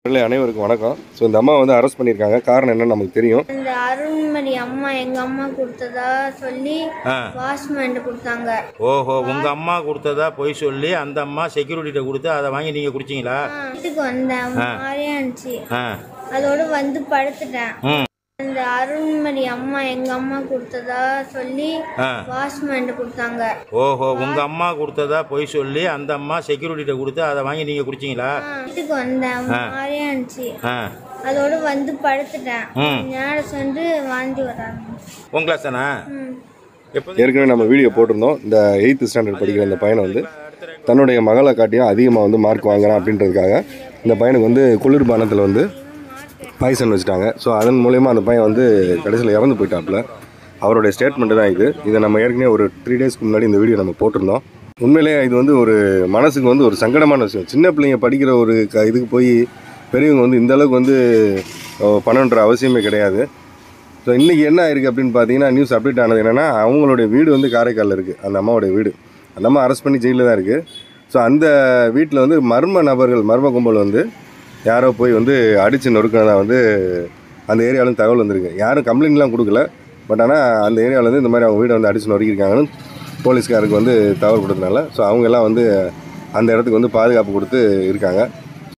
நண்பர்களே, அனைவருக்கும் வணக்கம் ஸோ இந்த அம்மா வந்து அரெஸ்ட் பண்ணியிருக்காங்க காரணம் என்னன்னு நமக்கு தெரியும் இந்த அருண்மதி அம்மா எங்க அம்மா கொடுத்ததா சொல்லி ஆ வாஷ்மேன் கொடுத்தாங்க ஓஹோ உங்க அம்மா கொடுத்ததா பொய் சொல்லி அந்த அம்மா செக்யூரிட்டிகிட்ட கொடுத்து அதை வாங்கி நீங்க குடிச்சீங்களா வீட்டுக்கு வந்தேன் மாதிரியா இருந்துச்சு ஆ அதோட வந்து படுத்துட்டேன் ம் இந்த அருண்மதி அம்மா எங்க அம்மா கொடுத்ததா சொல்லி ஆ வாஷ்மேன் கொடுத்தாங்க ஓஹோ உங்க அம்மா கொடுத்ததா பொய் சொல்லி அந்த அம்மா செக்யூரிட்டிகிட்ட கொடுத்து அதை வாங்கி நீங்க குடிச்சீங்களா வீட்டுக்கு வந்தேன் மாதிரியா இருந்துச்சு ஆ அதோட வந்து படுத்துட்டேன் ம் நேரம் சென்று வாந்தி வராங்க உங்க கிளாஸ் தானே ம் எப்போ ஏற்கனவே நம்ம வீடியோ போட்டிருந்தோம் இந்த எயித்து ஸ்டாண்டர்ட் படிக்கிற இந்த பையனை வந்து தன்னுடைய மகளை காட்டியும் அதிகமாக வந்து மார்க் வாங்குறான் அப்படின்றதுக்காக இந்த பையனுக்கு வந்து குளிர்பானத்தில் வந்து பாய்சன் வச்சுட்டாங்க ஸோ அதன் மூலயமா அந்த பையன் வந்து கடைசியில் இறந்து போயிட்டாப்புல அவருடைய ஸ்டேட்மெண்ட் தான் இது இதை நம்ம ஏற்கனவே ஒரு த்ரீ டேஸ்க்கு முன்னாடி இந்த வீடியோ நம்ம போட்டிருந்தோம் உண்மையிலேயே இது வந்து ஒரு மனசுக்கு வந்து ஒரு சங்கடமான விஷயம் சின்ன பிள்ளைங்க படிக்கிற ஒரு க இதுக்கு போய் பெரியவங்க வந்து இந்த அளவுக்கு வந்து அஹ், பண்ணணுன்ற அவசியமே கிடையாது ஸோ இன்றைக்கி என்ன ஆயிருக்கு அப்படின்னு பார்த்தீங்கன்னா நியூஸ் அப்டேட் ஆனது என்னென்னா அவங்களுடைய வீடு வந்து காரைக்காலில் இருக்குது அந்த அம்மாவுடைய வீடு அந்த அம்மா அரெஸ்ட் பண்ணி ஜெயிலில் தான் இருக்குது ஸோ அந்த வீட்டில் வந்து மர்ம நபர்கள் மர்ம கும்பல் வந்து யாரோ போய் வந்து அடித்து நொறுக்கினதா வந்து அந்த ஏரியாவிலும் தகவல் வந்திருக்கு யாரும் கம்ப்ளைண்ட்லாம் கொடுக்கல பட் ஆனால் அந்த ஏரியாவில் வந்து இந்த மாதிரி அவங்க வீடை வந்து அடித்து நொறுக்கியிருக்காங்கன்னு போலீஸ்காருக்கு வந்து தகவல் கொடுத்தனால ஸோ அவங்க எல்லாம் வந்து அந்த இடத்துக்கு வந்து பாதுகாப்பு கொடுத்து இருக்காங்க